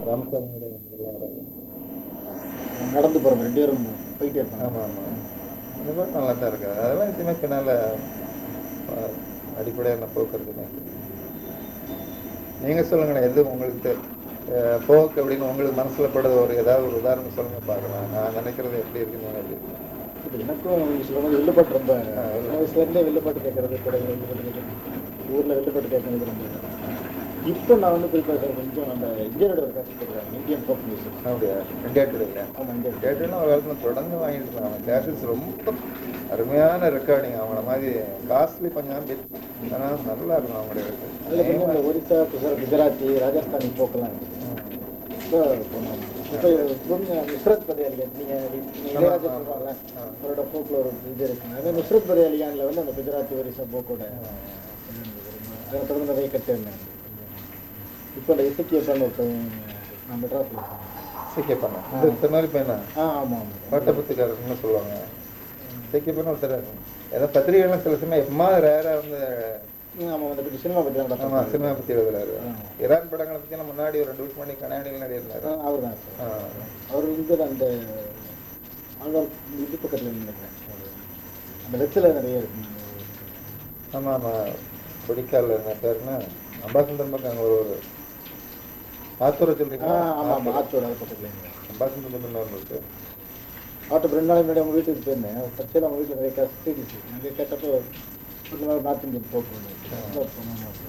ராமசாமியோட இதெல்லாம் வராது நடந்து போகிறோம் ரெண்டு பேரும் போயிட்டே இருப்பாங்க ஆமாம் ஆமாம் இந்த மாதிரி நல்லா தான் இருக்குது அதெல்லாம் எதுவுமே பின்னால் அடிப்படையான போக்குறது தான் நீங்கள் சொல்லுங்கண்ணே எது உங்களுக்கு அஹ், போக்கு அப்படின்னு உங்களுக்கு மனசில் படுற ஒரு ஏதாவது ஒரு உதாரணம் சொல்லுங்க பார்க்கலாம் நான் நினைக்கிறது எப்படி இருக்கு நீங்கள் எப்படி இருக்கு இப்போ எனக்கும் நீங்க சொல்ற மாதிரி வில்லுப்பாட்டு ரொம்ப சின்ன வயசுலேருந்தே வில்லுப்பாட்டு கேட்கறது கூட வில்லுப்பாட்டு கேட்கறது ஊரில் வில்லுப்பாட்டு கேட்கறது ரொம்ப இப்போ நான் வந்து குறிப்பாக சார் கொஞ்சம் அந்த இந்தியனோட ஒரு கருத்து கேட்குறேன் இந்தியன் ஃபோக் மியூசிக் அப்படியா இந்தியா டுடேல ஆமாம் இந்தியன் கேட்டுன்னா ஒரு காலத்தில் தொடர்ந்து வாங்கிட்டு இருக்காங்க கேசட்ஸ் ரொம்ப அருமையான ரெக்கார்டிங் அவங்கள மாதிரி காஸ்ட்லி கொஞ்சம் பிட் ஆனால் நல்லா இருக்கும் அவங்களுடைய அதில் record. கொஞ்சம் இந்த ஒரிசா குஜரா குஜராத்தி ராஜஸ்தானி ஃபோக்கெல்லாம் இருக்கு இப்போ போனோம் இப்போ கொஞ்சம் நுஸ்ரத் பதேலியன் நீங்கள் இளையராஜா சொல்கிறாங்கல்ல அவரோட ஃபோக்கில் ஒரு இது இருக்குங்க அது நுஸ்ரத் பதேலியானில் வந்து அந்த குஜராத்தி ஒரிசா ஃபோக்கோட அதை தொடர்ந்து நிறைய கட்டிருந்தேன் இப்போ அந்த இசக்கியப்பன் ஒருத்தன் நான் மெட்ராஸில் சிக்கே பண்ண இது திருநாளி பையனா ஆ ஆமாம் ஆமாம் வட்டப்புத்துக்காரர்னு சொல்லுவாங்க சிக்கே பண்ண ஒருத்தர் ஏதோ பத்திரிகைலாம் சில சமயம் எம்மா ரேராக வந்து ஆமாம் அந்த பற்றி சினிமா பற்றி தான் ஆமா சினிமா பற்றி எழுதுறாரு ஈரான் படங்களை பற்றி நான் முன்னாடி ஒரு ரெண்டு வருஷம் முன்னாடி கனாடியில் நடியிருந்தாரு அவர் தான் சார் ஆ. அவர் வந்து அந்த ஆழ்வார் இது பக்கத்தில் நினைக்கிறேன் அந்த வெச்சில் நிறைய இருக்கு ஆமா ஆமா கொடிக்கால் என்ன பேருன்னா அம்பாசந்தர் பக்கம் அங்கே ஒரு ஒரு ஆத்தூரை ஆ சொல்றீங்களா ஆமாம் ஆமாம் ஆத்தூர் அது பக்கத்தில் அம்பாசந்தர் பக்கம் ஒன்று இருக்கு ஆட்டோ ரெண்டு நாள் முன்னாடி அவங்க வீட்டுக்கு போயிருந்தேன் பச்சையில் அவங்க வீட்டில் நிறைய கஷ்டம் நிறைய கேட்டப்போ ஒரு நாள் நார்த் இந்தியன் போக்கு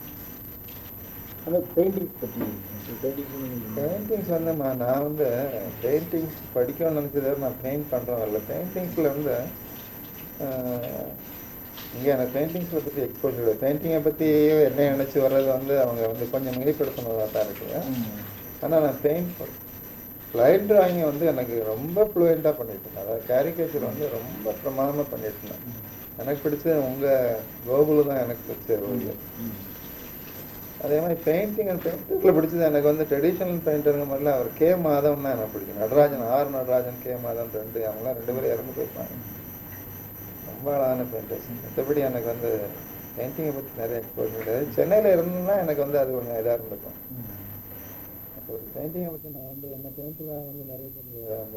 ஆனால் பெயிண்டிங்ஸ் பற்றி பெயிண்டிங்ஸ் பெயிண்டிங்ஸ் வந்து நான் நான் வந்து பெயிண்டிங்ஸ் படிக்கணும்னு நினச்சதை நான் பெயிண்ட் பண்ணுறோம் இல்லை பெயிண்டிங்ஸில் வந்து இங்கே எனக்கு பெயிண்டிங்ஸில் பற்றி எக்ஸ்போஸ் இல்லை பெயிண்டிங்கை பற்றி என்ன நினச்சி வர்றது வந்து அவங்க வந்து கொஞ்சம் மிகைப்படுத்தினதாக தான் இருக்குது ஆனால் நான் பெயிண்ட் லைட் டிராயிங்கை வந்து எனக்கு ரொம்ப ஃப்ளூயண்ட்டாக பண்ணிட்டு இருந்தேன் அதாவது கேரிகேச்சர் வந்து ரொம்ப பிரமாதமாக பண்ணிட்டு இருந்தேன் எனக்கு பிடிச்சது உங்கள் கோகுலு தான் எனக்கு பிடிச்ச ஓவியம் அதே மாதிரி பெயிண்டிங் அண்ட் பெயிண்டிங்கில் பிடிச்சது எனக்கு வந்து ட்ரெடிஷ்னல் பெயிண்டருங்க மாதிரிலாம் அவர் கே மாதவன் தான் எனக்கு பிடிக்கும் நடராஜன் ஆர் நடராஜன் கே மாதவன் ரெண்டு அவங்களாம் ரெண்டு பேரும் இறந்து போயிருப்பாங்க ரொம்ப அழகான பெயிண்டர்ஸ் மற்றபடி எனக்கு வந்து பெயிண்டிங்கை பற்றி நிறைய எக்ஸ்போஸ் கிடையாது சென்னையில் இருந்தேன்னா எனக்கு வந்து அது கொஞ்சம் இதாக இருந்திருக்கும் அப்போ பெயிண்டிங்கை பற்றி நான் வந்து என்ன பெயிண்டில் வந்து நிறைய பேர் அந்த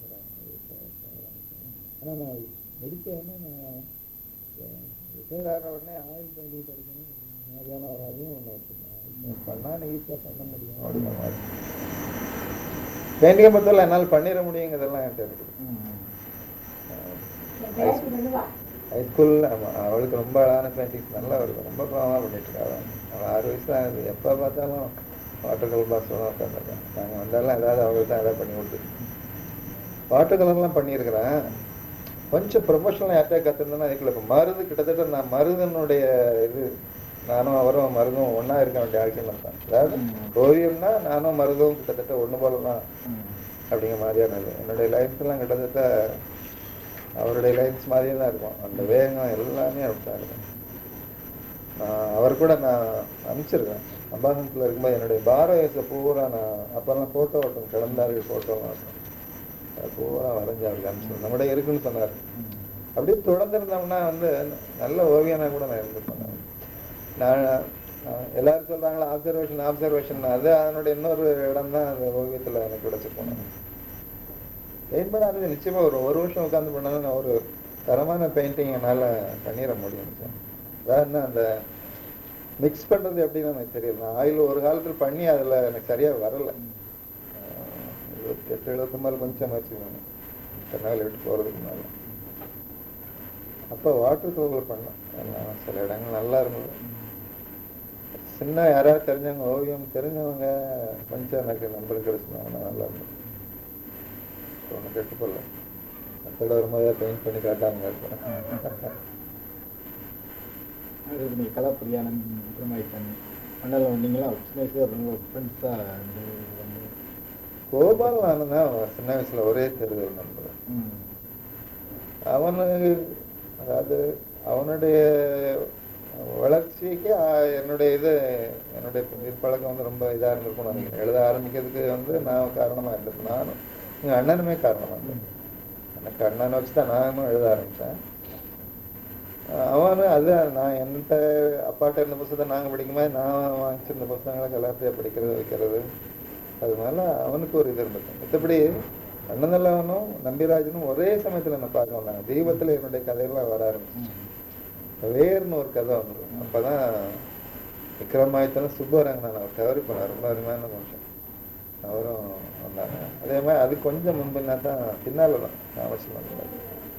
ஆனால் நான் முடிக்க உடனே நான் ரிட்டையர் ஆகிற உடனே ஆயில் பெயிண்டிங் படிக்கணும் மாதிரியான ஒரு அதுவும் ஒன்று வச்சுருந்தேன் பண்ணால் ஈஸியாக பண்ண முடியும் அப்படிங்கிற மாதிரி பெயிண்டிங்கை பொறுத்தவரை என்னால் பண்ணிட முடியுங்கிறதெல்லாம் என்கிட்ட இருக்குது ஹைஸ்கூல் அவளுக்கு ரொம்ப அழகான பெயிண்டிங்ஸ் நல்லா இருக்கும் ரொம்ப ப்ராமாக பண்ணிட்டு இருக்கா அவள் அவள் ஆறு வயசு ஆகுது எப்போ பார்த்தாலும் வாட்டர் கலர் பாக்ஸில் தான் உட்காந்துருக்கேன் நாங்கள் வந்தாலும் ஏதாவது அவங்களுக்கு தான் ஏதாவது பண்ணி கொடுத்து வாட்டர் கலர்லாம் பண்ணியிருக்கிறேன் கொஞ்சம் ப்ரொஃபஷனல் யார்கிட்ட கற்றுருந்தேன்னா அதுக்குள்ள இப்போ மருது கிட்டத்தட்ட நான் மருதனுடைய இது நானும் அவரும் மருதும் ஒன்றா இருக்க வேண்டிய ஆட்கள் தான் அதாவது ஓவியம்னா நானும் மருதும் கிட்டத்தட்ட ஒன்று போல தான் அப்படிங்கிற மாதிரியான இது என்னுடைய லைன்ஸ் எல்லாம் கிட்டத்தட்ட அவருடைய லைன்ஸ் மாதிரியே தான் இருக்கும் அந்த வேகம் எல்லாமே அப்படித்தான் இருக்கும் நான் அவர் கூட நான் அனுப்பிச்சிருக்கேன் அம்பாசனத்தில் இருக்கும்போது என்னுடைய பாரத வயசை பூரா நான் அப்போல்லாம் ஃபோட்டோ ஓட்டும் கிளந்தார்கள் ஃபோட்டோலாம் இருக்கும் அது பூரா வரைஞ்சி அவருக்கு அனுப்பிச்சிருக்கேன் நம்மகிட்ட இருக்குன்னு சொன்னார் அப்படியே தொடர்ந்துருந்தோம்னா வந்து நல்ல ஓவியனா கூட நான் இருந்திருப்பேன் நான் நான் எல்லாரும் சொல்றாங்களா அப்சர்வேஷன் அப்சர்வேஷன் அது அதனுடைய இன்னொரு இடம் தான் அந்த ஓவியத்தில் எனக்கு கிடைச்சி போனேன் பெயிண்ட் பண்ணாது நிச்சயமா ஒரு ஒரு வருஷம் உட்காந்து பண்ணாலும் நான் ஒரு தரமான பெயிண்டிங் என்னால் பண்ணிட முடியும் சார் அதாவது அந்த மிக்ஸ் பண்ணுறது எப்படின்னு எனக்கு தெரியல நான் ஆயில் ஒரு காலத்தில் பண்ணி அதில் எனக்கு சரியாக வரலை இருபத்தெட்டு எழுபத்தொம்பது கொஞ்சம் முயற்சி பண்ணேன் கர்நாடகா விட்டு போகிறதுக்கு மேலே அப்போ வாட்டர் கலரில் பண்ணேன் எல்லாம் சில இடங்கள் நல்லா இருந்தது சின்ன யாராவது தெரிஞ்சவங்க ஓவியம் தெரிஞ்சவங்க கொஞ்சம் எனக்கு நம்பர் கிடைச்சிருந்தாங்கன்னா நல்லா இருந்தது ஒன்றும் கெட்டு போடல மற்றோட வரும்போது பெயிண்ட் பண்ணி காட்டாமல் இருப்பேன் அது நீங்கள் கலாப்பிரியானன் விக்ரமாயிட்டன் மண்டலம் நீங்களாம் சின்ன வயசுல ரொம்ப ஃப்ரெண்ட்ஸாக வந்து வந்து கோபால் நானும் தான் சின்ன வயசுல ஒரே தேர்தல் நம்புறேன் ம். அவனு அதாவது அவனுடைய வளர்ச்சிக்கு ஆஹ், என்னுடைய இது என்னுடைய பழக்கம் வந்து ரொம்ப இதாக இருந்திருக்கும் நினைக்கிறேன் எழுத ஆரம்பிக்கிறதுக்கு வந்து நான் காரணமாக இருந்தது நானும் எங்கள் அண்ணனுமே காரணமாக இருந்தது எனக்கு அண்ணனை வச்சு தான் நானும் எழுத ஆரம்பித்தேன் அவனு அது நான் என்கிட்ட அப்பாட்ட இருந்த புத்தகத்தை நாங்கள் படிக்கும்போது நான் வாங்கிச்சிருந்த புத்தகங்களை கலாத்தியாக படிக்கிறது வைக்கிறது அதனால அவனுக்கு ஒரு இது இருந்தது மற்றபடி அண்ணந்தல்லவனும் நம்பிராஜனும் ஒரே சமயத்துல என்ன பார்க்க வந்தாங்க தீபத்துல என்னுடைய கதையெல்லாம் வர ஆரம்பிச்சு வேர்னு ஒரு கதை வந்தது அப்பதான் விக்ரமாயத்தனும் சுப்பரங்கன் அவர் கவரி பண்ணார் ரொம்ப அருமையான மனுஷன் அவரும் வந்தாங்க அதே மாதிரி அது கொஞ்சம் முன்பின்னா தான் பின்னால தான் ராமகிருஷ்ணன் வந்தாரு.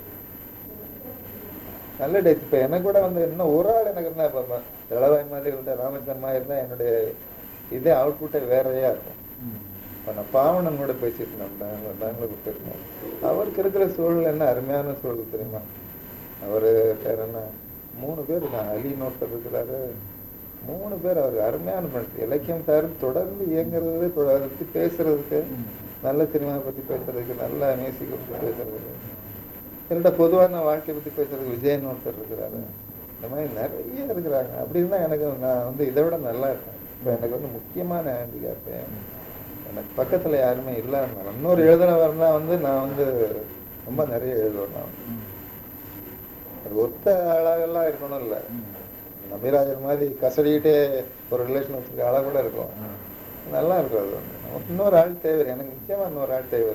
நல்ல டேட் இப்ப எனக்கு கூட வந்து இன்னும் ஒரு ஆள் எனக்கு இருந்தா இப்ப இளவாய் மாதிரி இருந்தா ராமச்சந்திரன் மாதிரி இருந்தா என்னுடைய இதே அவுட்புட்டே வேறையா இருக்கும் இப்ப நான் பாவனன் கூட பேசிட்டு இருந்தேன் பெங்களூர் பெங்களூருக்கு போயிருந்தேன் அவருக்கு இருக்கிற சூழல் என்ன அருமையான சூழல் தெரியுமா அவரு பேர் என்ன மூணு பேர் இருக்காங்க அலின்னு ஒருத்தர் இருக்கிறாரு மூணு பேர் அவர் அருமையான மனுஷன் இலக்கியம் சார் தொடர்ந்து இயங்குறது தொடர்ந்து பேசுறதுக்கு நல்ல சினிமா பத்தி பேசுறதுக்கு நல்ல மியூசிக் பத்தி பேசுறதுக்கு என்னோட பொதுவான வாழ்க்கை பத்தி பேசுறதுக்கு விஜயன் ஒருத்தர் இருக்கிறாரு இந்த மாதிரி நிறைய இருக்கிறாங்க அப்படின்னு தான் எனக்கு நான் வந்து இதை விட நல்லா இருக்கேன் இப்போ எனக்கு வந்து முக்கியமான ஹேண்டிகேப் எனக்கு பக்கத்துல யாருமே இல்லாதனால இன்னொரு எழுதுனவர்னா வந்து நான் வந்து ரொம்ப நிறைய எழுதுவேன் நான் அது ஒத்த ஆளாகலாம் இருக்கணும் இல்லை நபிராஜர் மாதிரி கசடிக்கிட்டே ஒரு ரிலேஷன் வச்சுருக்க ஆளாக கூட இருக்கும் நல்லா இருக்கும் அது வந்து நமக்கு இன்னொரு ஆள் தேவை எனக்கு நிச்சயமா இன்னொரு ஆள் தேவை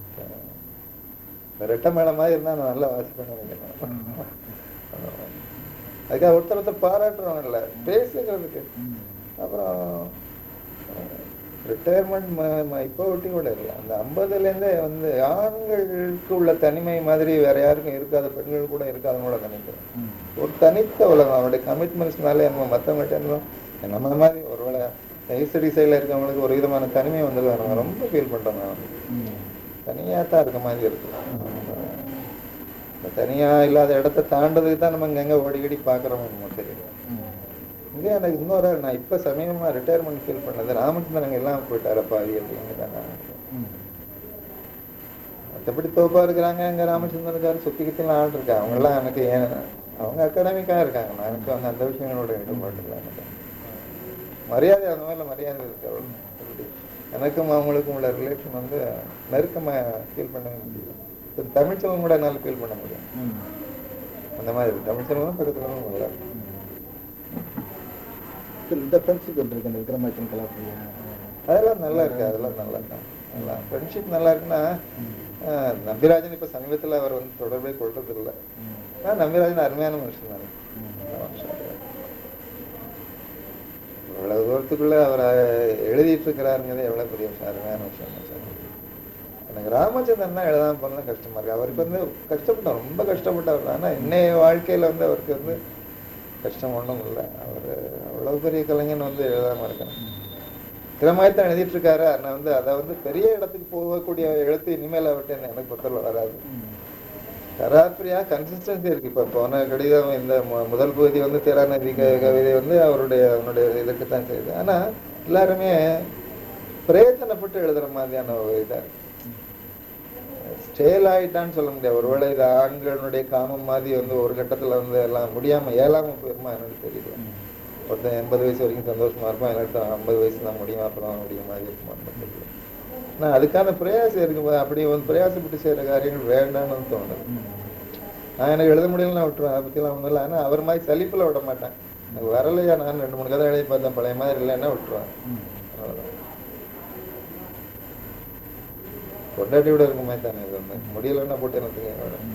இந்த ரெட்டை மேள மாதிரி இருந்தா நான் நல்லா வாசிப்பேன்னு நினைக்கிறேன் அதுக்காக ஒருத்தர் ஒருத்தர் பாராட்டுறவங்க இல்லை பேசுகிறதுக்கு அப்புறம் ரிட்டையர்மெண்ட் இப்போ ஒட்டி கூட இல்லை அந்த ஐம்பதுலேருந்தே வந்து ஆண்களுக்கு உள்ள தனிமை மாதிரி வேற யாருக்கும் இருக்காத பெண்கள் கூட இருக்காதுன்னு கூட நினைக்கிறேன் ஒரு தனித்த உலகம் அவனுடைய கமிட்மெண்ட்ஸ்னாலே நம்ம மற்றவங்கள்ட்ட நம்ம மாதிரி ஒருவேளை ஐசடி சைடில் இருக்கவங்களுக்கு ஒரு விதமான தனிமை வந்தது நம்ம ரொம்ப ஃபீல் பண்ணுறோம் நான் தனியாக தான் இருக்க மாதிரி இருக்கு இந்த தனியா இல்லாத இடத்த தாண்டதுக்கு தான் நம்ம இங்க ஓடிக்கடி பார்க்குறோம் நமக்கு தெரியும் இங்கே எனக்கு இன்னொரு ஆள் நான் இப்போ சமீபமாக ரிட்டையர்மெண்ட் ஃபீல் பண்ணது ராமச்சந்திரன் எல்லாம் போயிட்டாரப்பா அப்படின்னு தான் நான் நினைக்கிறேன். மற்றபடி தோப்பா இருக்கிறாங்க அங்க ராமச்சந்திரனுக்காரு சுத்தி கித்திலாம் ஆள் இருக்காங்க அவங்க எல்லாம் எனக்கு ஏன் அவங்க அகாடமிக்கா இருக்காங்க நான் எனக்கு வந்து அந்த விஷயங்களோட ஈடுபாடு இல்லை எனக்கு மரியாதை அந்த மாதிரில மரியாதை இருக்கு அவ்வளவு அப்படி. எனக்கும் அவங்களுக்கும் உள்ள ரிலேஷன் வந்து நெருக்கமா ஃபீல் பண்ணவே முடியும் இப்ப தமிழ்ச்செல்வன் கூட என்னால் ஃபீல் பண்ண முடியும் அந்த மாதிரி இருக்கு தமிழ்ச்செல்வன் பக்கத்துல நல்லா இருக்கு இந்த ஃப்ரெண்ட்ஷிப் எப்படி இருக்கு அந்த விக்ரமாதித்தன் கலாப்பிரியா அதெல்லாம் நல்லா இருக்கு அதெல்லாம் நல்லா இருக்கு நல்லா ஃப்ரெண்ட்ஷிப் நல்லா இருக்குன்னா ஆஹ், நம்பிராஜன் இப்ப சமீபத்துல அவர் வந்து தொடர்பே கொள்றது இல்லை ஆனா நம்பிராஜன் அருமையான மனுஷன் தானே நல்ல மனுஷன். இவ்வளவு தூரத்துக்குள்ள அவர் எழுதிட்டு இருக்கிறாருங்கிறது எவ்வளவு பெரிய விஷயம் அருமையான விஷயம் மனுஷன். எனக்கு ராமச்சந்திரன் தான் எழுதாம போனா கஷ்டமா இருக்கு அவருக்கு வந்து கஷ்டப்பட்டார் ரொம்ப கஷ்டப்பட்டவர் ஆனா இன்னைய வாழ்க்கையில வந்து அவருக்கு வந்து கஷ்டம் ஒண்ணும் இல்லை அவர் அவ்வளவு பெரிய கலைஞன் வந்து எழுதாம இருக்கணும் திறமாய்த்தான் எழுதிட்டு இருக்காரு ஆனா வந்து அதை வந்து பெரிய இடத்துக்கு போகக்கூடிய எழுத்து இனிமேல் அவர்கிட்ட எனக்கு பொறுத்தவரை வராது கராப்பிரியா கன்சிஸ்டன்சி இருக்கு இப்ப போன கடிதம் இந்த மு- முதல் பகுதி வந்து திராநதி க- கவிதை வந்து அவருடைய அவனுடைய இதுக்கு தான் செய்யுது ஆனா எல்லாருமே பிரயோஜனப்பட்டு எழுதுற மாதிரியான ஒரு இதா இருக்கு ஸ்டேல் ஆயிட்டான்னு சொல்ல முடியாது ஒருவேளை இது ஆண்களுடைய காமம் மாதிரி வந்து ஒரு கட்டத்துல வந்து எல்லாம் முடியாம இயலாம போயிருமா எனக்கு தெரியல ஒருத்தன் எண்பது வயசு வரைக்கும் சந்தோஷமா இருப்பான் எனக்கு ஐம்பது வயசு தான் முடியும் அப்புறம் முடியும் மாதிரி இருக்குமான்னு தெரியல நான் அதுக்கான பிரயாசம் இருக்கும்போது அப்படி வந்து பிரயாசப்பட்டு செய்யற காரியங்கள் வேண்டாம்னு தோணுது நான் எனக்கு எழுத முடியலன்னு விட்டுருவேன் அதை பத்திலாம் ஒன்றும் இல்லை ஆனால் அவர் மாதிரி சலிப்புல விட மாட்டேன் எனக்கு வரலையா நான் ரெண்டு மூணு கதை எழுதி பார்த்தேன் பழைய மாதிரி இல்லைன்னா விட்டுருவேன் அவ்வளவுதான் கொண்டாட்டி விட இருக்குமே தானே இது வந்து முடியலன்னா போட்டு எனக்கு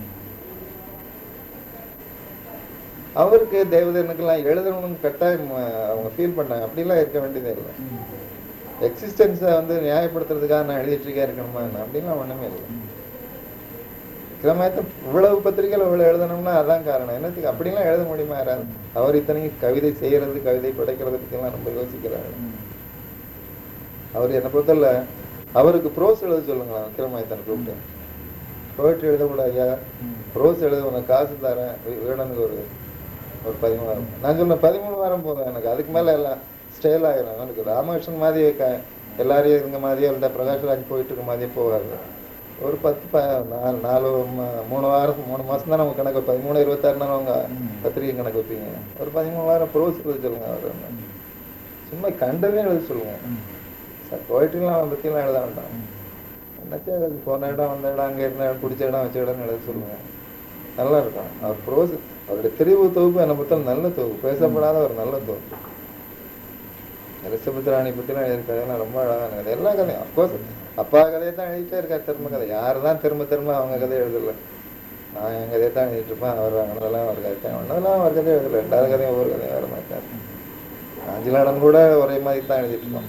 அவருக்கு தேவதனுக்கெல்லாம் எழுதணும்னு கட்டாயம் அஹ், அவங்க ஃபீல் பண்ணாங்க அப்படிலாம் இருக்க வேண்டியதே இல்லை எக்ஸிஸ்டன்ஸை வந்து நியாயப்படுத்துறதுக்காக நான் எழுதிட்டு இருக்கேன் இருக்கணுமா என்ன? அப்படிலாம் ஒண்ணுமே இல்லை விக்ரமாயத்தம் இவ்வளவு பத்திரிகைகள் இவ்வளவு எழுதணும்னா அதான் காரணம் என்னத்துக்கு அப்படிலாம் எழுத முடியுமா யாராவது அவர் இத்தனைக்கு கவிதை செய்யறது கவிதை படைக்கிறது பத்திலாம் ரொம்ப யோசிக்கிறாரு அவர் என்னை பொறுத்தல அவருக்கு ப்ரோஸ் எழுத சொல்லுங்களேன் விக்ரமாயத்தன் கூப்பிட்டு போயிட்டு எழுதக்கூடாது ஐயா ப்ரோஸ் எழுத உனக்கு காசு தரேன் வீ- வீடனுக்கு ஒரு ஒரு பதிமூணு வாரம் நான் சொன்னேன் பதிமூணு வாரம் போதும் எனக்கு அதுக்கு மேல எல்லாம் ஸ்டைல் ஆகிடும் எனக்கு ராமகிருஷ்ணன் மாதிரி க எல்லாரையும் இருந்த மாதிரியே இல்லை பிரகாஷ்ராஜ் போயிட்டு இருக்க மாதிரியே போகாது ஒரு பத்து ப நாலு நாலு ம- மூணு வாரம் மூணு மாசம் தான் நம்ம கணக்கு பதிமூணு இருபத்தாறுனா அவங்க பத்திரிகை கணக்கு வைப்பீங்க ஒரு பதிமூணு வாரம் ப்ரோஸ் எழுத சொல்லுங்க அவர் சும்மா கண்டதே எழுத சொல்லுங்க சார் போயிட்டுலாம் பற்றிலாம் எழுத வேண்டாம் என்னத்தையும் எழுதி போன இடம் வந்த இடம் அங்கே இருந்த இடம் பிடிச்ச இடம் வச்ச இடம் எழுத சொல்லுங்க நல்லா இருக்கும் அவர் ப்ரோஸ் அவருடைய தெரிவு தொகுப்பு என்னை பொறுத்தவரை நல்ல தொகுப்பு பேசப்படாத ஒரு நல்ல தொகுப்பு எலிசபெத் ராணி பற்றிலாம் எழுதியிருக்காங்க ரொம்ப அழகான கதை எல்லா கதையும் அஃப்கோர்ஸ் அப்பா கதையை தான் எழுதிட்டே இருக்கார் திரும்ப கதை யார் தான் திரும்ப திரும்ப அவங்க கதையை எழுதல நான் என் கதையை தான் எழுதிட்டு இருப்பேன் அவர் வாங்கினதெல்லாம் அவர் கதை தான் வாங்கினதெல்லாம் அவர் கதையை எழுதல ரெண்டாவது கதையும் ஒவ்வொரு கதையும் வேறு மாதிரி தான் காஞ்சிலாடன் கூட ஒரே மாதிரி தான் எழுதிட்டு இருப்பான்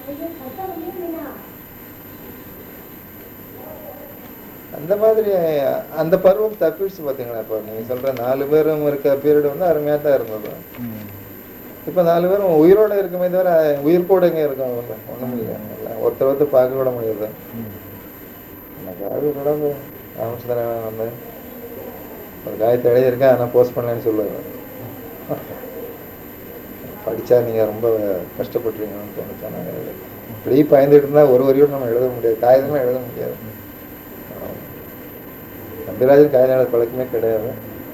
அந்த மாதிரி அந்த பருவம் தப்பிடுச்சு பார்த்தீங்களா இப்போ நீங்கள் சொல்கிற நாலு பேரும் இருக்க பீரியட் வந்து அருமையாக தான் இருந்தது இப்போ நாலு பேரும் உயிரோட இருக்குமே தவிர உயிர் கூட எங்கே இருக்கும் ஒன்றும் இல்லை எல்லாம் ஒருத்தர் ஒருத்தர் பார்க்க கூட முடியாது எனக்கு உயிரோட ராமச்சந்திரன் வந்து ஒரு காயத்தை எழுதியிருக்கேன் ஆனால் போஸ்ட் பண்ணலன்னு சொல்லுவேன் படித்தா நீங்கள் ரொம்ப கஷ்டப்பட்டுருவீங்கன்னு தோணுச்சு ஆனால் இப்படி பயந்துட்டு இருந்தால் ஒரு வரியோடு நம்ம எழுத முடியாது காகிதமாக எழுத முடியாது நம்பிராஜன் காகிதம் எழுத பழக்கமே கிடையாது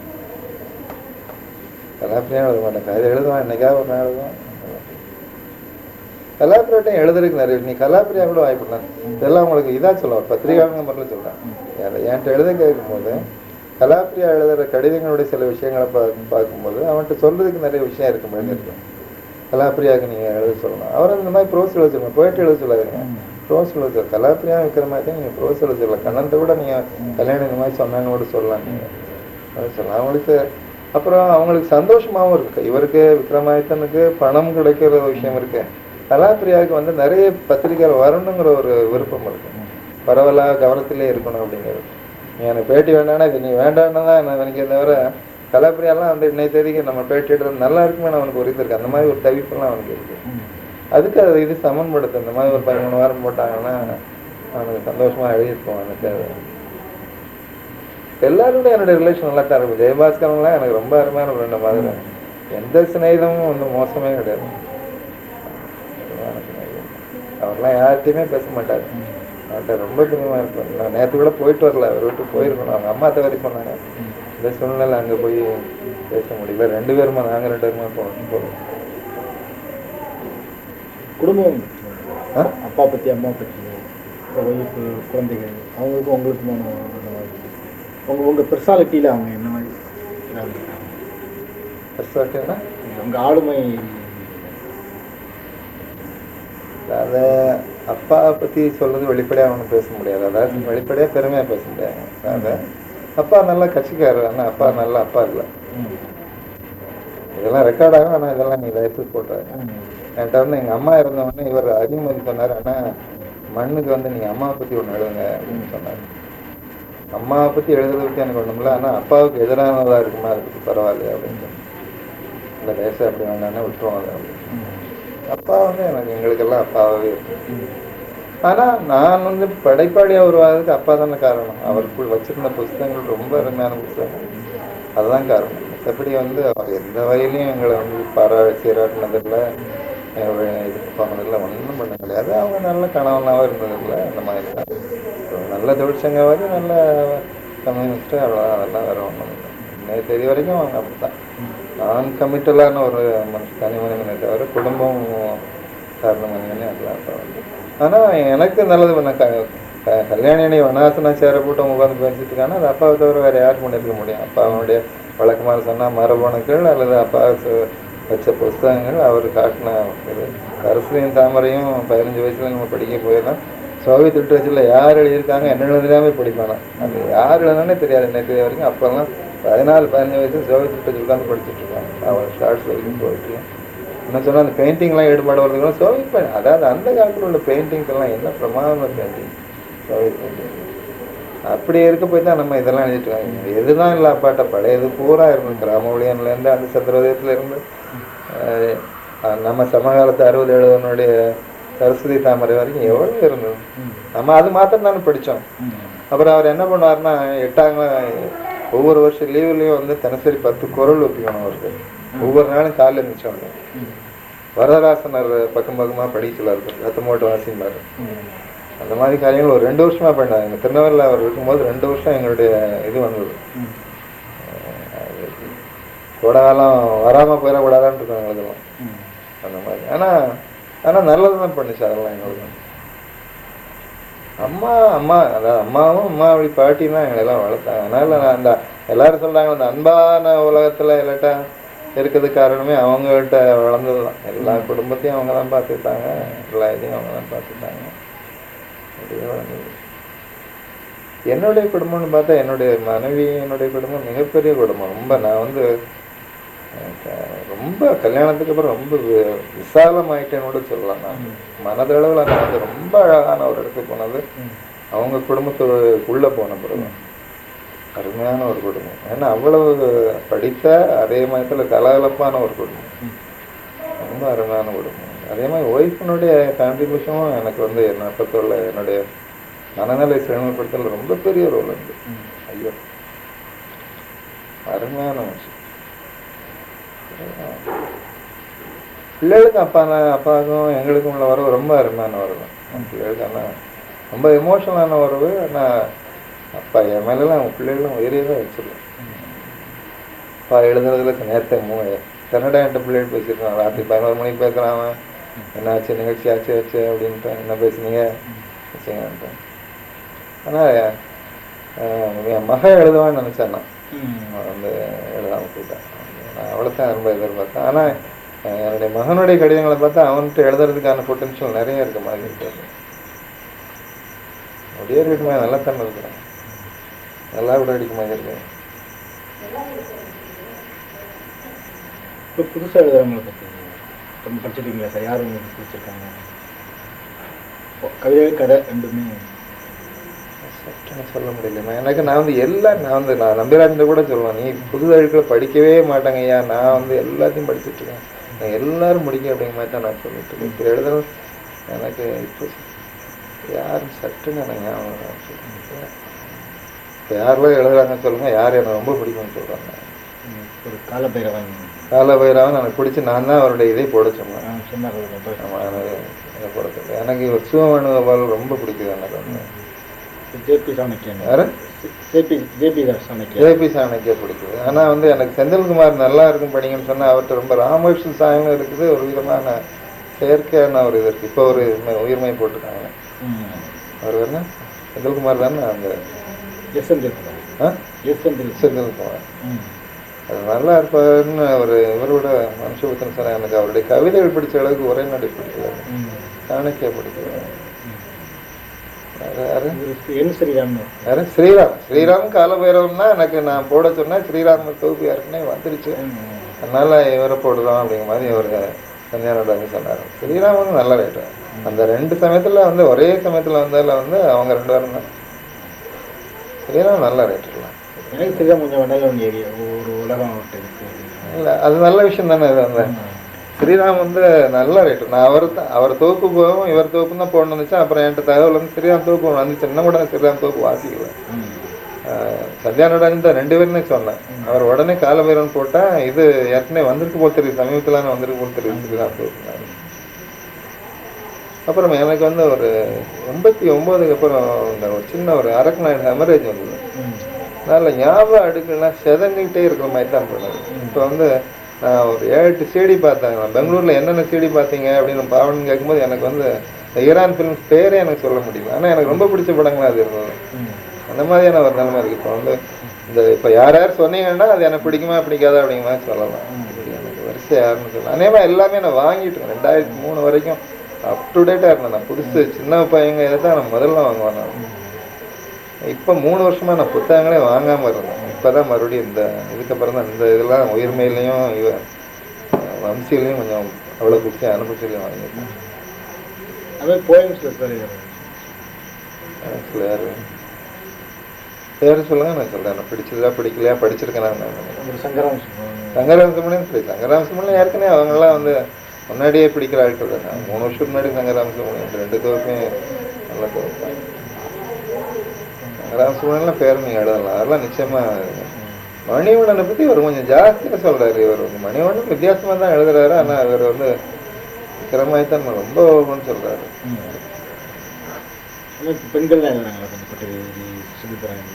கலாப்பிரியா எழுத மாட்டேன் கதை எழுதுவான் என்னைக்காவது ஒரு நாள் எழுதுவான் கலாப்பிரியாட்டையும் எழுதுறதுக்கு நிறைய நீ கலாப்பிரியா கூட வாய்ப்பிடலாம் இதெல்லாம் உங்களுக்கு இதாக சொல்லுவார் பத்திரிகாங்க முறையில் சொல்கிறேன் என்கிட்ட எழுத கேட்கும்போது கலாப்பிரியா எழுதுகிற கடிதங்களுடைய சில விஷயங்களை பா பார்க்கும்போது அவன்கிட்ட சொல்றதுக்கு நிறைய விஷயம் இருக்கு மாதிரி இருக்கும் கலாப்பிரியாவுக்கு நீங்கள் எழுத சொல்லலாம் அவர் இந்த மாதிரி ப்ரோஸ் எழுத சொல்லணும் போயிட்டு எழுத சொல்லாதீங்க ப்ரோஸ் எழுத சொல்ல கலாப்பிரியா விற்கிற மாதிரி தான் நீங்கள் ப்ரோஸ் எழுத சொல்லலாம் கண்ணன்ட்ட கூட நீங்கள் கல்யாணம் இந்த மாதிரி சொன்னாங்க கூட சொல்லலாம் நீங்கள் அது சொல்லலாம் அவங்களுக்கு அப்புறம் அவங்களுக்கு சந்தோஷமாகவும் இருக்கு இவருக்கு விக்ரமாதித்தனுக்கு பணம் கிடைக்கிற ஒரு விஷயம் இருக்கு கலாப்பிரியாவுக்கு வந்து நிறைய பத்திரிக்கைகள் வரணுங்கிற ஒரு விருப்பம் இருக்கு பரவலா கவனத்திலே இருக்கணும் அப்படிங்கிறது நீ எனக்கு பேட்டி வேண்டாம்னா இது நீ வேண்டாம்னு தான் நான் நினைக்கிறேன் தவிர கலாப்பிரியாலாம் வந்து இன்னைய தேதிக்கு நம்ம பேட்டி எடுறது நல்லா இருக்குமே அவனுக்கு ஒரு இது இருக்கு அந்த மாதிரி ஒரு தவிப்பெல்லாம் அவனுக்கு இருக்கு அதுக்கு அது இது சமன்படுத்து இந்த மாதிரி ஒரு பதிமூணு வாரம் போட்டாங்கன்னா அவனுக்கு சந்தோஷமா எழுதியிருப்போம் எனக்கு அது எல்லாரோட என்னுடைய ரிலேஷன் நல்லா தான் இருக்கும் ஜெயபாஸ்கரன்லாம் எனக்கு ரொம்ப அருமையான ஃப்ரெண்டு மாதிரி எந்த சிநேகிதமும் வந்து மோசமே கிடையாது அருமையான சிநேகிதம். அவர்லாம் யார்கிட்டயுமே பேச மாட்டார் அவர்கிட்ட ரொம்ப பிரியமா இருப்பார் நான் நேற்று கூட போயிட்டு வரல அவர் வீட்டுக்கு போயிருக்கணும் அவங்க அம்மா தவறி போனாங்க இந்த சூழ்நிலை அங்கே போய் பேச முடியல ரெண்டு பேருமா நாங்கள் ரெண்டு பேருமா போனோம் போகிறோம் குடும்பம் ஆ? அப்பா பத்தி அம்மா பத்தி ஒய்ஃபு குழந்தைகள் அவங்களுக்கும் உங்களுக்குமான அந்த மாதிரி. உங்க உங்க பெர்சாலிட்டியில அவங்க என்ன மாதிரி இருக்காங்க? பெருசாட்டினா உங்க ஆளுமை அதை அப்பாவை பற்றி சொல்றது வெளிப்படையாக ஒன்றும் பேச முடியாது அதாவது வெளிப்படையாக பெருமையாக பேச முடியாது அதை அப்பா நல்லா கட்சிக்காரர் ஆனால் அப்பா நல்ல அப்பா இல்லை இதெல்லாம் ரெக்கார்ட் ஆகும் ஆனால் இதெல்லாம் நீ லைஃபுக்கு போட்டாரு என்கிட்ட வந்து எங்கள் அம்மா இருந்தவொடனே இவர் அதிகமதி சொன்னார் ஆனால் மண்ணுக்கு வந்து நீங்கள் அம்மாவை பற்றி ஒன்று எழுதுங்க அப்படின்னு சொன்னார் அம்மாவை பற்றி எழுதுறத பற்றி எனக்கு ஒன்றும் இல்லை ஆனால் அப்பாவுக்கு எதிரானதாக இருக்குமா அதை பற்றி பரவாயில்லையா அப்படின்னு சொன்னேன் இல்லை லேசாக அப்படி வேண்டாம்னா விட்டுருவோம் அதை அப்படின்னு அப்பா வந்து எனக்கு எங்களுக்கெல்லாம் அப்பாவே இருக்கு ஆனா நான் வந்து படைப்பாளியா உருவாகிறதுக்கு அப்பா தானே காரணம் அவருக்குள் வச்சிருந்த புஸ்தகங்கள் ரொம்ப அருமையான புஸ்தகங்கள் அதுதான் காரணம் மற்றபடி வந்து அவர் எந்த வகையிலையும் எங்களை வந்து பாரா சீராட்டினதில்லை இது போனதில்லை ஒன்றும் பண்ண கிடையாது அவங்க நல்ல கணவனாகவும் இருந்ததில்லை அந்த மாதிரி தான் ஒரு நல்ல தொழிற்சங்கவாதி நல்ல கம்யூனிஸ்ட்டு அவ்வளோ அதெல்லாம் வேற ஒன்றும் இல்லை இன்னைய தெரிய வரைக்கும் அவங்க அப்படித்தான் நான் கமிட்டலான ஒரு மனுஷ தனி மனிதனை தவிர குடும்பம் சார்ந்த மனிதனே அதெல்லாம் அப்பா வந்து ஆனால் எனக்கு நல்லது பண்ண க க- கல்யாணியனை வனாசனா சேர போட்டு அவங்க உட்காந்து பேசிட்டு இருக்காங்கன்னா அது அப்பாவை தவிர வேற யார் பண்ணிருக்க முடியும் அப்பாவுடைய வழக்கமாக சொன்னால் மரபணுக்கள் அல்லது அப்பா சு- வச்ச புஸ்தகங்கள் அவர் காட்டின இது அரசியலையும் தாமரையும் பதினஞ்சு வயசுல நம்ம படிக்க போயிடலாம் சோவியத் லிட்ரேச்சரில் யார் எழுதியிருக்காங்க என்ன எழுதுனாமே படிப்பானா அது யார் எழுதுனானே தெரியாது என்ன தெரிய வரைக்கும் அப்போல்லாம் பதினாலு பதினஞ்சு வயசு சோவியத் லிட்ரேச்சர் உட்காந்து படிச்சுட்டு இருப்பாங்க அவர் ஷார்ட்ஸ் வரைக்கும் போயிட்டு என்ன சொன்னால் அந்த பெயிண்டிங்லாம் ஈடுபாடு வரதுக்கு சோவியத் பெயிண்ட் அதாவது அந்த காலத்தில் உள்ள பெயிண்டிங்ஸ் எல்லாம் என்ன பிரமாதமான பெயிண்டிங் சோவியத் பெயிண்டிங் அப்படி இருக்க போய் தான் நம்ம இதெல்லாம் எழுதிட்டு இருக்காங்க எதுதான் இல்லை அப்பாட்ட பழையது பூரா இருந்து கிராம அந்த சத்திரவதயத்துல இருந்து அஹ், அஹ், நம்ம சமகாலத்து அறுபது எழுபதனுடைய சரஸ்வதி தாமரை வரைக்கும் எவ்வளவு இருந்தது நம்ம அது மாத்திரம் தானே படிச்சோம் அப்புறம் அவர் என்ன பண்ணுவாருன்னா எட்டாம் cla- ஒவ்வொரு வருஷம் லீவுலையும் வந்து தினசரி பத்து குரல் ஒப்பிக்கணும் அவருக்கு ஒவ்வொரு நாளும் காலையில் இருந்துச்சோம் வரதராசனர் பக்கம் பக்கமாக படிக்க சொல்லாரு ரத்தமோட்டு வாசிப்பாரு அந்த மாதிரி காரியங்கள் ஒரு ரெண்டு வருஷமா பண்ணாங்க எங்க திருநெல்வேலியில் அவர் இருக்கும்போது ரெண்டு வருஷம் எங்களுடைய இது வந்தது கோடை காலம் வராம போயிடக்கூடாதான்னு இருக்கும் எங்களுக்கெல்லாம் அந்த மாதிரி ஆனா ஆனா நல்லது தான் பண்ணுச்சு அதெல்லாம் எங்களுக்கு அம்மா அம்மா அதாவது அம்மாவும் அம்மா அப்படி பாட்டி தான் எங்களை எல்லாம் வளர்த்தாங்க அதனால நான் அந்த எல்லாரும் சொல்றாங்க அந்த அன்பான உலகத்துல இல்லாட்டா இருக்கிறது காரணமே அவங்கள்ட்ட வளர்ந்தது தான் எல்லா குடும்பத்தையும் அவங்க தான் பார்த்துக்கிட்டாங்க எல்லா இதையும் அவங்க தான் பார்த்துக்கிட்டாங்க அப்படியே வளர்ந்தது என்னுடைய குடும்பம்னு பார்த்தா என்னுடைய மனைவி என்னுடைய குடும்பம் மிகப்பெரிய குடும்பம் ரொம்ப நான் வந்து அஹ், ரொம்ப கல்யாணத்துக்கு அப்புறம் ரொம்ப வி- விசாலமாயிட்டேன்னு கூட சொல்லலாம் நான் மனதளவில் நான் வந்து ரொம்ப அழகான ஒரு இடத்துக்கு போனது அவங்க குடும்பத்துக்குள்ளே போன பிறகு அருமையான ஒரு குடும்பம் ஏன்னா அவ்வளவு படித்த அதே மயத்தில் கலகலப்பான ஒரு குடும்பம் ரொம்ப அருமையான குடும்பம் அதே மாதிரி ஒய்ஃபினுடைய கான்ட்ரிபியூஷனும் எனக்கு வந்து என்னை பொறுத்தவரை என்னுடைய மனநிலை செழுமைப்படுத்தல ரொம்ப பெரிய ரோல் உண்டு ஐயோ அருமையான விஷயம் பிள்ளைகளுக்கு அப்பா அப்பாவுக்கும் எங்களுக்கும் உள்ள உறவு ரொம்ப அருமையான உறவு என் பிள்ளைகளுக்கு ஆனால் ரொம்ப எமோஷனலான உறவு ஆனால் அப்பா என் மேலெல்லாம் அவங்க பிள்ளைகளும் உயிரே தான் வச்சிருக்கேன் அப்பா எழுதுறதுல நேரத்தை மூ கன்னடா என்கிட்ட பிள்ளைகள் பேசியிருக்கான் ராத்திரி பதினோரு மணிக்கு பேசுகிறான் அவன் என்ன ஆச்சு நிகழ்ச்சி ஆச்சு ஆச்சு அப்படின்ட்டு என்ன பேசுனீங்க வச்சுங்கன்ட்டு ஆனால் என் மகன் எழுதுவான்னு நினச்சேன் நான் அவன் வந்து எழுதாம போயிட்டான் நான் அவளை தான் ரொம்ப எதிர்பார்த்தேன் ஆனால் என்னுடைய மகனுடைய கடிதங்களை பார்த்தா அவன்கிட்ட எழுதுறதுக்கான பொட்டன்ஷியல் நிறைய இருக்க மாதிரி இருக்காது அப்படியே இருக்குமே நல்லா தானே இருக்கிறேன் நல்லா கூட அடிக்க மாதிரி இருக்கு இப்போ புதுசாக எழுதுறவங்களை பற்றி கொஞ்சம் படிச்சிருக்கீங்களா சார் யார் உங்களுக்கு பிடிச்சிருக்காங்க இப்போ கவிதை கதை ரெண்டுமே சட்டுன்னு சொல்ல முடியல எனக்கு நான் வந்து எல்லாம் நான் வந்து நான் நம்பிராஜன் கூட சொல்லுவேன் நீ புது அழுக்களை படிக்கவே மாட்டாங்க ஐயா நான் வந்து எல்லாத்தையும் படிச்சுட்டு இருக்கேன் நான் எல்லாரும் முடிக்க அப்படிங்கிற மாதிரி தான் நான் சொல்லிட்டு இருக்கேன் இப்போ எழுதுறது எனக்கு இப்போ யாரும் சட்டுன்னு எனக்கு ஞாபகம் வர இப்போ யாரெல்லாம் எழுதுறாங்கன்னு சொல்லுங்க யார் எனக்கு ரொம்ப பிடிக்கும்னு சொல்கிறாங்க ம், ஒரு காலபைரவன் கால பைரவன் எனக்கு பிடிச்சி நான் தான் அவருடைய இதை போட சொன்னேன் ஆ, சொன்னார் ஒரு நபர். ஆமா, எனக்கு இதை போட சொன்னேன் எனக்கு இவர் சிவமனுகோபால் ரொம்ப பிடிக்குது எனக்கு வந்து ஜேபி சாணக்கியன் யாரு JP JP Chanakyan JP Chanakya பிடிக்குது ஆனா வந்து எனக்கு செந்தில்குமார் நல்லா இருக்கும் படிங்கன்னு சொன்னா அவர்கிட்ட ரொம்ப ராமகிருஷ்ண சாயம் இருக்குது ஒரு விதமான செயற்கையான ஒரு இது இருக்கு இப்போ ஒரு உயிர்மை- உயிர்மை போட்டிருக்காங்க ம் அவர் என்ன செந்தில்குமார் தானே அந்த எஸ் செந்தில்குமார் ஆ? எஸ் செந்தில் செந்தில்குமார் ம் அது நல்லா இருப்பாருன்னு அவர் இவரோட மனுஷபுத்தன் சார் எனக்கு அவருடைய கவிதைகள் பிடிச்ச அளவுக்கு ஒரே நடி பிடிக்கல ம் சாணக்கியா பிடிக்கல வேற யாரு இவருக்கு என் ஸ்ரீராம்னு யாரு ஸ்ரீராம் ஸ்ரீராம் காலபைரவன்னா எனக்கு நான் போட சொன்னேன் ஸ்ரீராம் தொகுப்பு ஏற்கனவே வந்துடுச்சு ம். அதனால இவரை போடுறோம் அப்படிங்கிற மாதிரி இவர் சந்தியானோட சொன்னார் ஸ்ரீராம் வந்து நல்ல ரைட்டு அந்த ரெண்டு சமயத்துல வந்து ஒரே சமயத்துல வந்ததுல வந்து அவங்க ரெண்டு பேரும் தான் ஸ்ரீராம் நல்ல ரைட்டுலாம் எனக்கு ஸ்ரீராம் கொஞ்சம் வண்டலவன் ஏரியா ஒரு உலகம் அவர்கிட்ட இருக்கு இல்லை அது நல்ல விஷயம் தானே இது அந்த ஸ்ரீராம் வந்து நல்ல ரைட்டு நான் அவர் தான் அவர் தொகுப்பு போகும் இவர் தொகுப்பு தான் போடணும் வந்துச்சு அப்புறம் என்கிட்ட தகவல் வந்து ஸ்ரீராம் தொகுப்பு ஒண்ணு வந்துச்சு இன்னும் கூட நான் ஸ்ரீராம் தொகுப்பு வாசிக்கல ம். சத்யானோடன் தான் ரெண்டு பேருமே சொன்னேன் அவர் உடனே காலபைரவன் போட்டா இது ஏற்கனவே வந்திருக்கு போல் தெரியுது சமீபத்தில் வந்திருக்கு போல் தெரியுது ஸ்ரீராம் தொகுப்பு அப்புறம் எனக்கு வந்து ஒரு எண்பத்தி ஒம்போதுக்கு அப்புறம் இந்த ஒரு சின்ன ஒரு அரக்கநாடு ஹெமரேஜ் வந்தது ம். அதனால ஞாபகம் அடுக்கலாம் செதங்கிட்டே இருக்கிற மாதிரி தான் பண்ணுது இப்போ வந்து நான் ஒரு ஏழு எட்டு சிடி பார்த்தேன் நான் பெங்களூர்ல என்னென்ன சிடி பார்த்தீங்க அப்படின்னு பாவன் கேட்கும்போது எனக்கு வந்து இந்த ஈரான் ஃபிலிம்ஸ் பேரே எனக்கு சொல்ல முடியல ஆனால் எனக்கு ரொம்ப பிடிச்ச படங்களா அது இருந்தது ம். அந்த மாதிரியான ஒரு நிலைமை இருக்கு இப்போ வந்து இந்த இப்போ யார் யார் சொன்னீங்கன்னா அது எனக்கு பிடிக்குமா பிடிக்காதா அப்படிங்கிற மாதிரி சொல்லலாம் இப்படி எனக்கு வரிசை யாருன்னு சொல்லலாம் அதே மாதிரி எல்லாமே நான் வாங்கிட்டு இருக்கேன் ரெண்டாயிரத்தி மூணு வரைக்கும் அப் டு டேட்டாக இருந்தேன் நான் புதுசு சின்ன பையங்க இதை தான் நான் முதல்ல வாங்குவேன் நான் இப்போ மூணு வருஷமா நான் புத்தகங்களே வாங்காம இருந்தேன் இப்போதான் மறுபடியும் இந்த இதுக்கப்புறம் தான் இந்த இதெல்லாம் உயிர்மையிலையும் இவ வம்சிலையும் கொஞ்சம் அவ்வளோ புத்தகம் அனுபவத்திலையும் வாங்கியிருக்கேன் அது போயம்ஸ்ல சார் சில யாரு பேர் சொல்லுங்க நான் சொல்றேன் நான் பிடிச்சதா பிடிக்கலையா படிச்சிருக்கேன் நான் ஒரு சங்கராம் சொல்லுவாங்க. சங்கராம் சுமணியும் சரி சங்கராம் சுமணியும் ஏற்கனவே அவங்கெல்லாம் வந்து முன்னாடியே பிடிக்கிற ஆட்கள் தான் நான் மூணு வருஷம் முன்னாடி சங்கராம் சுமணி இந்த ரெண்டு தொகுப்புமே நல்ல தொகுப்பு தான் சங்கராம் சுமணிலாம் பேர் நீங்க எழுதலாம் அதெல்லாம் நிச்சயமா மணிவண்ணனை பத்தி இவர் கொஞ்சம் ஜாஸ்தியா சொல்றாரு இவர் வந்து மணிவண்ணன் வித்தியாசமா தான் எழுதுறாரு ஆனா இவர் வந்து விக்ரமாய்த்தான் ரொம்ப ஓவர்னு சொல்றாரு ம். ஆனா இப்ப பெண்கள்லாம் எழுதுறாங்களா கொஞ்சம் குட்டி சுகிதராணி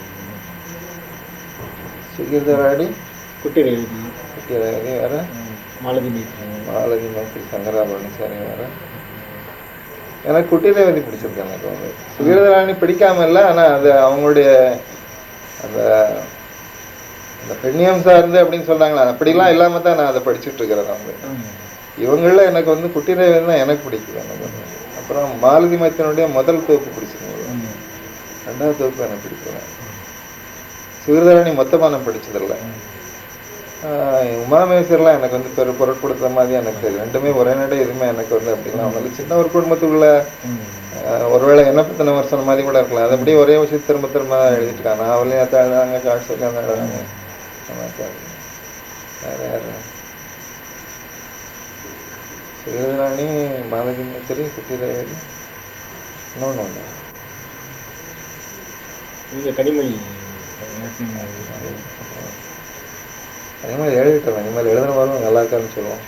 சுகீர்தராடி குட்டி எழுதி குட்டியராடி வேற ம், மாலதி மீட்ரு மாலதி மைத்திரி சங்கரா பழனிசாமி வேற எனக்கு குட்டி ரேவதி பிடிச்சிருக்கு எனக்கு வந்து சுகீர்தராணி பிடிக்காம இல்லை ஆனா அது அவங்களுடைய அந்த இந்த பெண்ணியம் சார்ந்து அப்படின்னு சொல்றாங்களா அப்படிலாம் இல்லாம தான் நான் அதை படிச்சுட்டு இருக்கிறேன் வந்து இவங்கள எனக்கு வந்து குட்டிரேவன் தான் எனக்கு பிடிக்கும் எனக்கு வந்து. அப்புறம் மாலதி மைத்தனுடைய முதல் தொகுப்பு பிடிச்சிருந்தது ரெண்டாவது தொகுப்பு எனக்கு பிடிக்கல சிவதரணி மொத்தமாக நான் படிச்சதில்லை ஆஹ் உமாமேஸ்வர்லாம் எனக்கு வந்து பெரு பொருட்படுத்துற மாதிரி எனக்கு தெரியும் ரெண்டுமே ஒரே நடை எதுவுமே எனக்கு வந்து அப்படிலாம் ஒன்றும் சின்ன ஒரு குடும்பத்துக்குள்ள ஆஹ் ஒருவேளை என்ன பத்தின வருஷம் மாதிரி கூட இருக்கலாம் அது அப்படியே ஒரே விஷயம் திரும்ப திரும்ப எழுதிட்டு இருக்காங்க நாவலையும் அதான் எழுதுறாங்க காட்சியும் தான் எழுதுறாங்க அந்த மாதிரி தான் இருக்கு. வேற யாரு சிவராணி மாலதி மேஸ்வரி குட்டிரேவதி இன்னொன்று ஒன்று நீங்க கனிமொழி இனிமேல் எழுதிட்டோம் இனிமேல் எழுதுன வரும் நல்லா இருக்கான்னு சொல்லுவோம்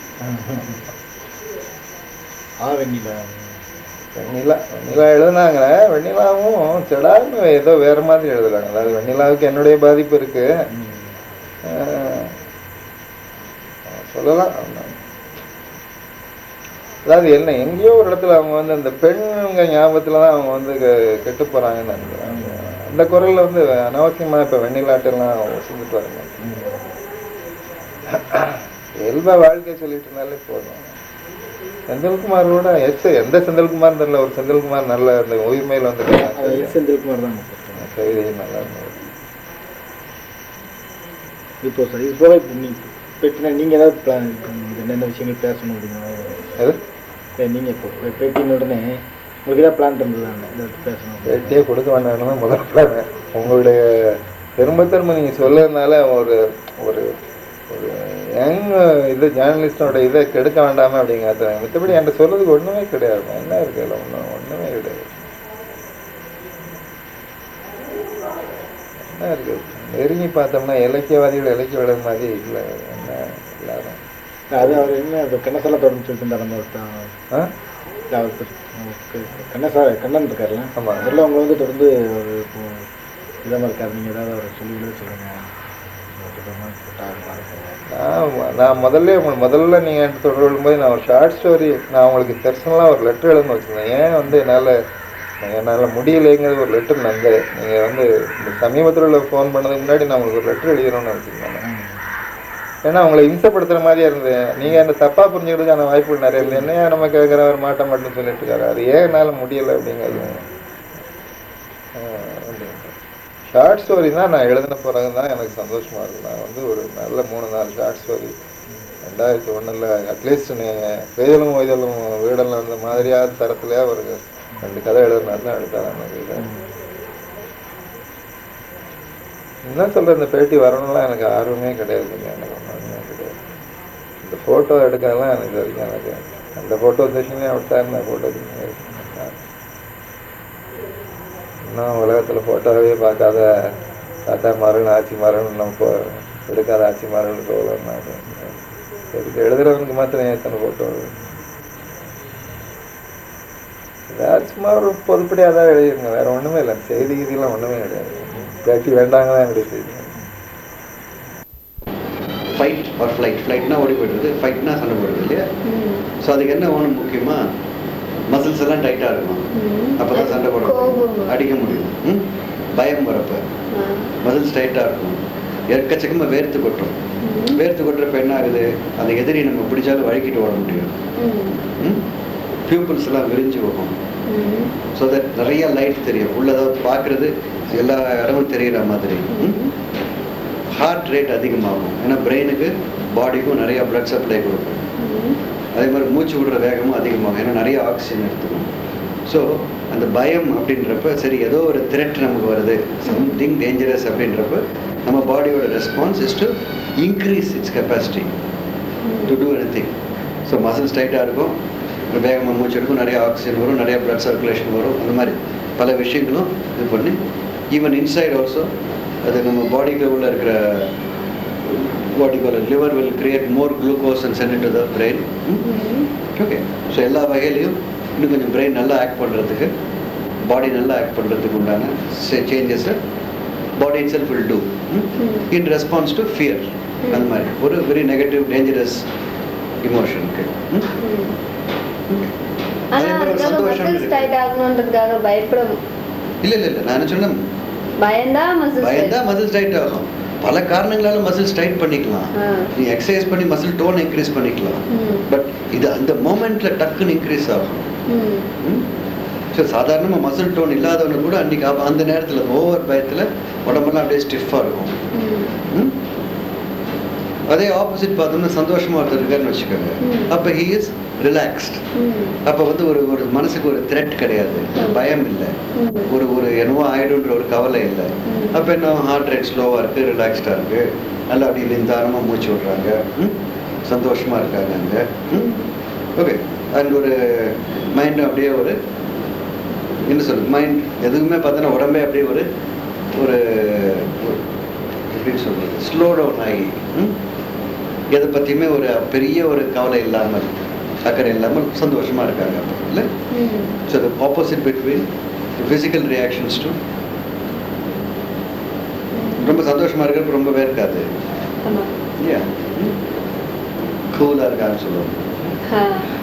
ஆ வெண்ணிலா வெண்ணிலா வெண்ணிலா எழுதுனாங்க வெண்ணிலாவும் செடான்னு ஏதோ வேற மாதிரி எழுதுறாங்க அதாவது வெண்ணிலாவுக்கு என்னுடைய பாதிப்பு இருக்கு ஆஹ் சொல்லலாம் அதாவது என்ன எங்கேயோ ஒரு இடத்துல அவங்க வந்து அந்த பெண்ணுங்க ஞாபகத்துல தான் அவங்க வந்து கெ- கெட்டு போறாங்கன்னு நினைக்கிறாங்க அந்த குரல்ல வந்து அனாவசியமா இப்ப வெண்ணிலாட்டெல்லாம் ஒசுந்துட்டு வராங்க இயல்பா வாழ்க்கை சொல்லிட்டு இருந்தாலே போதும் செந்தில்குமாரோட எஸ் எந்த செந்தில்குமார் தெரியல ஒரு செந்தில்குமார் நல்ல அந்த உயிர்மையில வந்து அது எஸ் செந்தில்குமார் தான் கவிதை நல்லா இருந்தது இப்போ சார் இது போல இப்போ நீங்க பேட்டினா நீங்க ஏதாவது பிளான் என்னென்ன விஷயங்கள் பேசணும் அப்படிங்கிற எது இல்லை நீங்க இப்போ பே- பேட்டின உடனே உங்களுக்கு ஏதாவது பிளான் இருந்தது ஏதாவது பேசணும் பேட்டியே கொடுக்க வேண்டாம்னு தான் முதல்ல plan. உங்களுடைய திரும்ப திரும்ப நீங்க சொல்லறதுனால ஒரு ஒரு ஒரு யங் இது ஜேர்னலிஸ்டோட இதை கெடுக்க வேண்டாமே அப்படிங்கிறது மற்றபடி என்கிட்ட சொல்றதுக்கு ஒண்ணுமே கிடையாது என்ன இருக்கு இல்லை ஒன்றும் ஒண்ணுமே கிடையாது என்ன இருக்கு நெருங்கி பார்த்தோம்னா இலக்கியவாதிகள் இலக்கியவாதம் மாதிரி இல்லை என்ன எல்லாரும் அது அவர் என்ன இப்போ கண்ணசால தொடர்ந்து சொல்லிட்டு இருந்தார் நம்ம ஒருத்தன். ஆ இல்ல, அவர் திரு- அவருக்கு கண்ணசா கண்ணன் இருக்கார்ல ஆமா. அதில் உங்களை வந்து தொடர்ந்து ஒரு இப்போ இதாக இருக்கார் நீங்கள் ஏதாவது அவர் சொல்லி எழுத சொல்லுங்க சொல்ற மாதிரி போட்டாரு பாருங்க. நான் நான் முதல்ல உங்க முதல்ல நீங்கள் என்கிட்ட தொடர்பு கொள்ளும்போது நான் ஒரு ஷார்ட் ஸ்டோரி நான் உங்களுக்கு பர்சனலாக ஒரு லெட்டர் எழுதணும் வச்சுருந்தேன் ஏன் வந்து என்னால் என்னால் முடியலைங்கிறது ஒரு லெட்டர் நந்த நீங்கள் வந்து இந்த சமீபத்தில் உள்ள ஃபோன் பண்ணதுக்கு முன்னாடி நான் உங்களுக்கு ஒரு லெட்டர் எழுதணும்னு வச்சுருந்தேன் ஏன்னா உங்களை இம்சப்படுத்துகிற மாதிரியே இருந்தது நீங்கள் என்ன தப்பாக புரிஞ்சுக்கிறதுக்கான வாய்ப்புகள் நிறைய இல்லை என்னையா நம்ம கேட்குறவர் மாட்ட மாட்டேன்னு சொல்லிட்டு இருக்காரு அது ஏன் என்னால் முடியலை அப்படிங்கிறது ஷார்ட் ஸ்டோரி தான் நான் எழுதின பிறகு தான் எனக்கு சந்தோஷமா இருக்கு நான் வந்து ஒரு நல்ல மூணு நாலு ஷார்ட் ஸ்டோரி ரெண்டாயிரத்தி ஒண்ணுல அட்லீஸ்ட் பெய்தலும் ஓய்தலும் வீடலும் இருந்த மாதிரியாத தரத்துல ஒரு ரெண்டு கதை எழுதுனா தான் எடுத்தாரு அந்த இதை என்ன சொல்ற இந்த பேட்டி வரணும்லாம் எனக்கு ஆர்வமே கிடையாது கொஞ்சம் எனக்கு ஒன்றுமே கிடையாது இந்த ஃபோட்டோ எடுக்கலாம் எனக்கு இது வரைக்கும் எனக்கு அந்த ஃபோட்டோ செஷன்லேயும் விட்டார் இந்த ஃபோட்டோ இன்னும் உலகத்தில் ஃபோட்டோவே பார்க்காத தாத்தா மாறன் ஆட்சி மாறன் நம்ம போ எடுக்காத ஆட்சி மாறன் போகலாம் இதுக்கு எழுதுறவனுக்கு மாத்திரம் ஏன் எத்தனை ஃபோட்டோ ஏதாவது சும்மா ஒரு பொதுப்படியாக தான் எழுதிருங்க வேற ஒன்றுமே இல்லை செய்தி கீதிலாம் ஒன்றுமே கிடையாது பேட்டி வேண்டாங்க தான் என்னுடைய செய்தி ஃபைட் ஆர் ஃப்ளைட் ஃப்ளைட்னா ஓடி போயிடுறது ஃபைட்னா சண்டை போடுறது இல்லையா ஸோ அதுக்கு என்ன ஒன்று முக்கியமா மசில்ஸ் எல்லாம் டைட்டாக இருக்கணும் அப்போ தான் சண்டை போட முடியும் கோபமா? அடிக்க முடியும் ம்? பயம் வரப்ப மசில்ஸ் டைட்டாக இருக்கும் எக்கச்சக்கமாக வேர்த்து கொட்டும் வேர்த்து கொட்டுறப்ப என்ன ஆகுது அந்த எதிரி நம்ம பிடிச்சாலும் வழுக்கிட்டு ஓட முடியும் பியூப்பிள்ஸ் எல்லாம் விரிஞ்சு போகும் ஸோ தட் நிறைய லைட் தெரியும் உள்ளதை பார்க்குறது எல்லா இடமும் தெரிகிற மாதிரி ஹார்ட் ரேட் அதிகமாகும் ஏன்னா பிரெயினுக்கு பாடிக்கும் நிறைய blood சப்ளை கொடுக்கும் அதே மாதிரி மூச்சு விடுற வேகமும் அதிகமாகும் ஏன்னா நிறைய ஆக்சிஜன் எடுத்துக்கும் ஸோ அந்த பயம் அப்படின்றப்ப சரி ஏதோ ஒரு த்ரெட் நமக்கு வருது சம்திங் டேஞ்சரஸ் அப்படின்றப்ப நம்ம பாடியோட response is to increase its capacity to do anything so muscles டைட்டாக இருக்கும் வேகமாக மூச்சு எடுக்கும் நிறைய ஆக்சிஜன் வரும் நிறைய பிளட் சர்க்குலேஷன் வரும் அந்த மாதிரி பல விஷயங்களும் இது பண்ணி ஈவன் இன்சைட் ஆல்சோ அது நம்ம பாடிக்கு உள்ள இருக்கிற பாடிக்குள்ள liver will create more glucose and send to the brain okay so எல்லா வகையிலையும் இன்னும் கொஞ்சம் பிரெயின் நல்லா ஆக்ட் பண்ணுறதுக்கு பாடி நல்லா ஆக்ட் பண்ணுறதுக்கு உண்டான சேஞ்சஸை body itself will do in response to fear அந்த மாதிரி ஒரு வெரி நெகட்டிவ் டேஞ்சரஸ் இமோஷனுக்கு ஆனா அதுக்காக மசில்ஸ் டைட் ஆகணுன்றதுக்காக பயப்பட இல்லை இல்லை இல்லை நான் என்ன சொன்னேன் பயந்தா மசில்ஸ் பயந்தா மசில்ஸ் டைட் ஆகும் பல காரணங்களால மசில்ஸ் டைட் பண்ணிக்கலாம் ஆ. நீ எக்ஸசைஸ் பண்ணி மசில் டோன் இன்க்ரீஸ் பண்ணிக்கலாம் ம். பட் இது அந்த மோமெண்ட்ல டக்குன்னு இன்க்ரீஸ் ஆகும் ம். ஸோ சாதாரணமாக மசில் டோன் இல்லாதவனுக்கு கூட அன்னைக்கு அப்ப அந்த நேரத்தில் ஓவர் பயத்தில் உடம்பெல்லாம் அப்படியே ஸ்டிஃபாக இருக்கும் ம். ம்? அதே ஆப்போசிட் பார்த்தோம்னா சந்தோஷமா ஒருத்தர் இருக்காருன்னு வச்சுக்கோங்க ம். அப்போ ஹி இஸ் ரிலாக்ஸ்ட் ம். அப்போ வந்து ஒரு ஒரு மனசுக்கு ஒரு த்ரெட் கிடையாது பயம் இல்லை ம். ஒரு ஒரு என்னவோ ஆயிடுன்ற ஒரு கவலை இல்லை ம். அப்போ என்ன ஹார்ட் ரேட் ஸ்லோவாக இருக்குது ரிலாக்ஸ்டாக இருக்குது நல்லா அப்படி நிதானமாக மூச்சு விடுறாங்க ம்? சந்தோஷமா இருக்காங்க அங்கே ஓகே அண்ட் ஒரு மைண்டும் அப்படியே ஒரு என்ன சொல்றது மைண்ட் எதுவுமே பார்த்தோன்னா உடம்பே அப்படியே ஒரு ஒரு ஒரு- எப்படின்னு சொல்றது ஸ்லோ டவுன் ஆகி ம்? எதை பற்றியுமே ஒரு பெரிய ஒரு கவலை இல்லாமல் அக்கறை இல்லாமல் சந்தோஷமா இருக்காங்க இல்லை ம். So the opposite between physical reactions to ரொம்ப சந்தோஷமா இருக்கிறப்ப ரொம்பவே இருக்காது ஆமா இல்லையா கூலாக இருக்கான்னு சொல்லுவோம் ஆ.